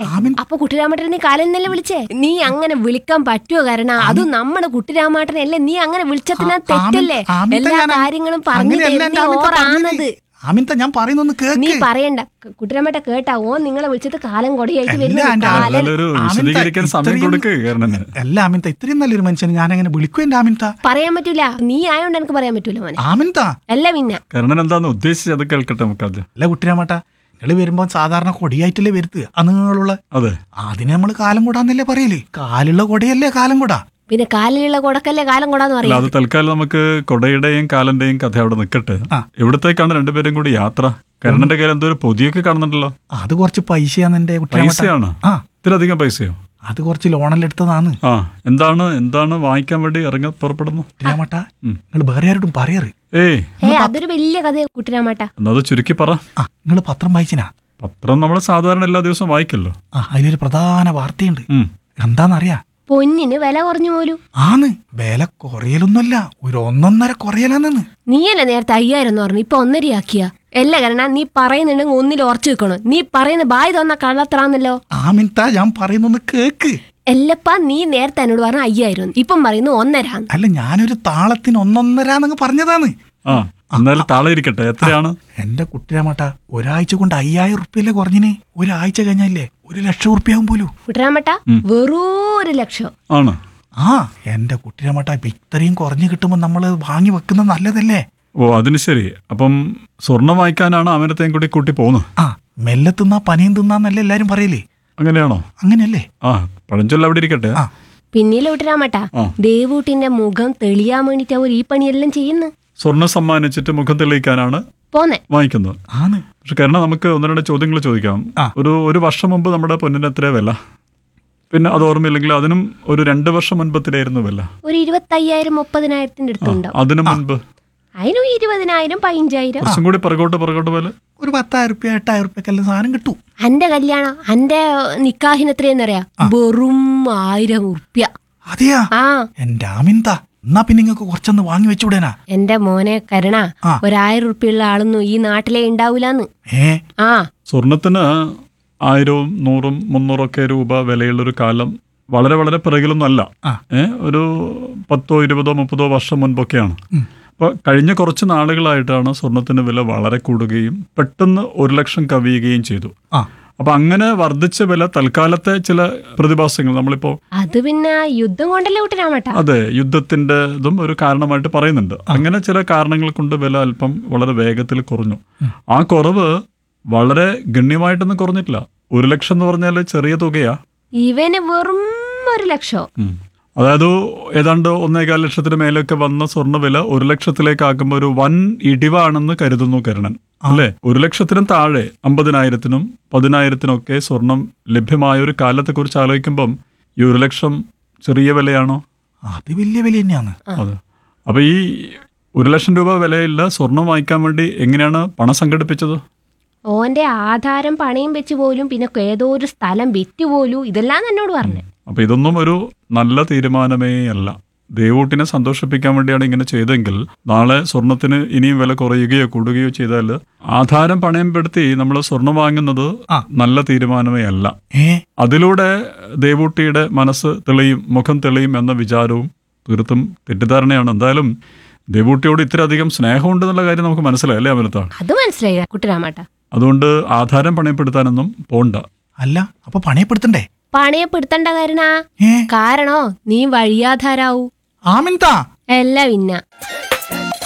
ആമിൻ അപ്പൊ കുട്ടിരാമേട്ടൻ നീ കാലെന്നല്ലേ വിളിച്ചേ നീ അങ്ങനെ വിളിക്കാൻ പറ്റുമോ കാരണം അതും നമ്മുടെ കുട്ടിരാമേട്ടനല്ലേ നീ അങ്ങനെ വിളിച്ചതിനാ ആ, തെറ്റല്ലേ ആമിൻ- ആമിൻത എല്ലാ ഞാൻ- കാര്യങ്ങളും പറഞ്ഞു അങ്ങനെയല്ല എൻ്റെ തരുന്ന ആമിൻത ഓറാണത് പറഞ്ഞത്. ആമിൻത ഞാൻ പറയുന്നൊന്ന് നീ കേക്ക് പറയണ്ട കുട്ടിരാമേട്ട കേട്ടാ ഓ നിങ്ങളെ വിളിച്ചത് കാലം കൊടിയായിട്ട് അല്ല, വരുന്നു എൻ്റെ കാലൻ ആമിൻത- ഒരു ആമിൻത വിശദീകരിക്കാൻ സമയം ഇത്രയും- കൊടുക്കുക കരണന് അല്ല ആമിൻത ഇത്രയും നല്ലൊരു മനുഷ്യൻ ഞാൻ അങ്ങനെ വിളിക്കും എന്റെ ആമിൻത പറയാൻ പറ്റൂല നീ ആയോണ്ട് എനിക്ക് പറയാൻ പറ്റൂല മോനെ ആമിൻത അല്ല പിന്നെ കരണൻ എന്താന്ന് ഉദ്ദേശിച്ചത് അത് കേൾക്കട്ടെ നമുക്കത് അല്ല കുട്ടിരാമേട്ട നിങ്ങള് വരുമ്പോ സാധാരണ കൊടിയായിട്ടല്ലേ വരുത്തുക അന്നുങ്ങളുള്ള അതെ അതിന് നമ്മൾ കാലം കൂടാന്നല്ലേ പറയല് കാലുള്ള കൊടയല്ലേ കാലം കൂടാ പിന്നെ കാലിലുള്ള കൊടക്കല്ലേ കാലം കൊടാന്ന് അല്ല പറയാം അത് തൽക്കാലം നമുക്ക് കൊടയുടെയും കാലന്റെയും കഥ അവിടെ നിൽക്കട്ടെ ആ. എവിടത്തേക്കാണ് രണ്ടുപേരും കൂടി യാത്ര കരണന്റെ കയ്യിൽ എന്തോ ഒരു പൊതിയൊക്കെ കാണുന്നുണ്ടല്ലോ അത് കുറച്ച് പൈസയാന്ന് എന്റെ കുട്ടിരാമേട്ട പൈസയാണ് ആ ഇത്രയധികം പൈസയോ അത് കുറച്ച് ലോണെല്ലാം എടുത്തതാണ് ആ എന്താണ് എന്താണ് വാങ്ങിക്കാൻ വേണ്ടി ഇറങ്ങി പുറപ്പെടുന്നു കുട്ടിരാമേട്ട ഉം. നിങ്ങൾ വേറെ ആരോടും പറയറ് ഏയ് ഏ അതൊരു വലിയ കഥ കുട്ടിരാമേട്ട എന്നത് ചുരുക്കി പറ ആ നിങ്ങൾ പത്രം വായിച്ചിനാ പത്രം നമ്മൾ സാധാരണ എല്ലാ ദിവസവും വായിക്കല്ലോ ആ അതിലൊരു പ്രധാന വാർത്തയുണ്ട് ഉം. എന്താന്നറിയാ പൊന്നിന് വില കുറഞ്ഞു പോലും ആന്ന് വില കുറയലൊന്നുമല്ല ഒരു ഒന്നൊന്നര കുറയലാന്നെന്ന് നീയല്ലേ നേരത്തെ അയ്യായിരം എന്ന് പറഞ്ഞു ഇപ്പൊ ഒന്നരയാക്കിയ അല്ല കാരണം നീ പറയുന്നുണ്ടെങ്കിൽ ഒന്നിൽ ഉറച്ചു വെക്കണം നീ പറയുന്ന ബായ് തോന്ന കള്ളത്രാന്നല്ലോ ആമിൻത ഞാൻ പറയുന്നൊന്ന് കേക്ക് എല്ലപ്പാ നീ നേരത്തെ എന്നോട് പറഞ്ഞ അയ്യായിരം എന്ന്. ഇപ്പം പറയുന്നു ഒന്നരാന്ന് അല്ല ഞാനൊരു താളത്തിന് ഒന്നൊന്നരാന്നങ്ങ് പറഞ്ഞതാണ് ആ എന്നാലും താളെ ഇരിക്കട്ടെ എത്രയാണ് എന്റെ കുട്ടിരാമട്ട ഒരാഴ്ച കൊണ്ട് അയ്യായിരം ഉറുപ്പ്യല്ലേ കുറഞ്ഞിന് ഒരാഴ്ച കഴിഞ്ഞല്ലേ ഒരു ലക്ഷം ഉറുപ്പ്യാവും പോലും കുട്ടരാമട്ട വെറൂ ഒരു ലക്ഷം ആണ് ആ എന്റെ കുട്ടിരാമട്ട ഇപ്പൊ ഇത്രയും കുറഞ്ഞു കിട്ടുമ്പോ നമ്മള് വാങ്ങി വെക്കുന്നത് നല്ലതല്ലേ ഓ അതിന് ശരി അപ്പം സ്വർണം വാങ്ങിക്കാനാണ് അമരത്തെയും കൂടി കൂട്ടി പോകുന്നത് ആ മെല്ലെ തിന്നാ പനിയും തിന്നാന്നല്ലേ എല്ലാരും പറയലേ അങ്ങനെയാണോ അങ്ങനെയല്ലേ ആ പഴഞ്ചൊല്ല അവിടെ ഇരിക്കട്ടെ ആ പിന്നീട് വിട്ടരാമട്ട ആ. ദേവൂട്ടിന്റെ മുഖം തെളിയാൻ വേണ്ടിട്ട് അവർ ഈ പണിയെല്ലാം ചെയ്യുന്നു സ്വർണം സമ്മാനിച്ചിട്ട് മുഖം തെളിയിക്കാനാണ് പോന്നെ വാങ്ങിക്കുന്നത് ആന്ന് പക്ഷെ കാരണം നമുക്ക് ഒന്ന് രണ്ട് ചോദ്യങ്ങൾ ചോദിക്കാം ആ. ഒരു ഒരു വർഷം മുമ്പ് നമ്മുടെ പൊന്നിന് എത്ര വില പിന്നെ അത് ഓർമ്മയില്ലെങ്കിൽ അതിനും ഒരു രണ്ട് വർഷം മുൻപത്തിലായിരുന്നു വില ഒരു ഇരുപത്തയ്യായിരം മുപ്പതിനായിരത്തിന്റെ അടുത്തുണ്ടാവും അതിനു മുൻപ് അതിനും ഇരുപതിനായിരം പതിനഞ്ചായിരം കുറച്ചും കൂടി പുറകോട്ട് പുറകോട്ട് വില ഒരു പത്തായിരം ഉറുപ്പ്യ എട്ടായിരം ഉറുപ്പ്യക്കെല്ലാം സാധനം കിട്ടും അന്റെ കല്യാണം അന്റെ നിക്കാഹിന് എത്രയെന്നറിയാ വെറും ആയിരം ഉറുപ്യ അതെയാ ആ എന്റെ ആമിൻത എന്നാ പിന്നെ നിങ്ങൾക്ക് കുറച്ചൊന്ന് വാങ്ങി വെച്ചുവിടേനാ എന്റെ മോനെ കരുണ ആ. ഒരായിരം ഉറുപ്പ്യുള്ള ആളൊന്നും ഈ നാട്ടിലെ ഉണ്ടാവൂലെന്ന് ഏ ആ സ്വർണത്തിന് ആയിരവും നൂറും മുന്നൂറൊക്കെ രൂപ വിലയുള്ളൊരു കാലം വളരെ വളരെ പിറകിലൊന്നും അല്ല ആ. ഏ ഒരു പത്തോ ഇരുപതോ മുപ്പതോ വർഷം മുൻപൊക്കെയാണ് അപ്പോൾ കഴിഞ്ഞ കുറച്ച് നാളുകളായിട്ടാണ് സ്വർണത്തിന് വില വളരെ കൂടുകയും പെട്ടെന്ന് ഒരു ലക്ഷം കവിയുകയും ചെയ്തു ആ അപ്പൊ അങ്ങനെ വർദ്ധിച്ച വില തൽക്കാലത്തെ ചില പ്രതിഭാസങ്ങൾ നമ്മളിപ്പോ അത് പിന്നെ യുദ്ധം കൊണ്ടല്ലേ വിട്ടരാമട്ട അതെ യുദ്ധത്തിന്റെ ഇതും ഒരു കാരണമായിട്ട് പറയുന്നുണ്ട് അങ്ങനെ ചില കാരണങ്ങൾ കൊണ്ട് വില അല്പം വളരെ വേഗത്തിൽ കുറഞ്ഞു ആ കുറവ് വളരെ ഗണ്യമായിട്ടൊന്നും കുറഞ്ഞിട്ടില്ല ഒരു ലക്ഷം എന്ന് പറഞ്ഞാൽ ചെറിയ തുകയാ ഇവന് വെറും ഒരു ലക്ഷോ ഉം. അതായത് ഏതാണ്ട് ഒന്നേകാൽ ലക്ഷത്തിന് മേലൊക്കെ വന്ന സ്വർണ്ണ വില ഒരു ലക്ഷത്തിലേക്ക് ആക്കുമ്പോൾ ഒരു വൻ ഇടിവാണെന്ന് കരുതുന്നു കരുണൻ അല്ലേ ഒരു ലക്ഷത്തിനും താഴെ അമ്പതിനായിരത്തിനും പതിനായിരത്തിനും ഒക്കെ സ്വർണം ലഭ്യമായ ഒരു കാലത്തെ കുറിച്ച് ആലോചിക്കുമ്പം ഈ ഒരു ലക്ഷം ചെറിയ വിലയാണോ അത് വലിയ വില തന്നെയാണ് അതെ അപ്പൊ ഈ ഒരു ലക്ഷം രൂപ വിലയില്ല സ്വർണം വാങ്ങിക്കാൻ വേണ്ടി എങ്ങനെയാണ് പണം സംഘടിപ്പിച്ചത് ഓന്റെ ആധാരം പണയം വെച്ച് പോലും പിന്നെ ഏതോ ഒരു സ്ഥലം വിറ്റ് പോലും ഇതെല്ലാം എന്നോട് പറഞ്ഞു അപ്പൊ ഇതൊന്നും ഒരു നല്ല തീരുമാനമേ അല്ല ദേവൂട്ടിനെ സന്തോഷിപ്പിക്കാൻ വേണ്ടിയാണ് ഇങ്ങനെ ചെയ്തെങ്കിൽ നാളെ സ്വർണത്തിന് ഇനിയും വില കുറയുകയോ കൂടുകയോ ചെയ്താൽ ആധാരം പണയം പെടുത്തി നമ്മൾ സ്വർണം വാങ്ങുന്നത് ആ. നല്ല തീരുമാനമേ അല്ല ഏ അതിലൂടെ ദേവൂട്ടിയുടെ മനസ്സ് തെളിയും മുഖം തെളിയും എന്ന വിചാരവും തീർത്തും തെറ്റിദ്ധാരണയാണ് എന്തായാലും ദേവൂട്ടിയോട് ഇത്രയധികം സ്നേഹമുണ്ടെന്നുള്ള കാര്യം നമുക്ക് മനസ്സിലായി അല്ലേ അമരത്താണ് അത് മനസ്സിലായി കുട്ടരാമട്ട അതുകൊണ്ട് ആധാരം പണയപ്പെടുത്താനൊന്നും പോണ്ട അല്ല അപ്പൊ പണയപ്പെടുത്തണ്ടേ പണയപ്പെടുത്തണ്ട കാരണ ഏ കാരണോ നീ വഴിയാധാരാവൂ ആമിൻതാ അല്ല പിന്നെ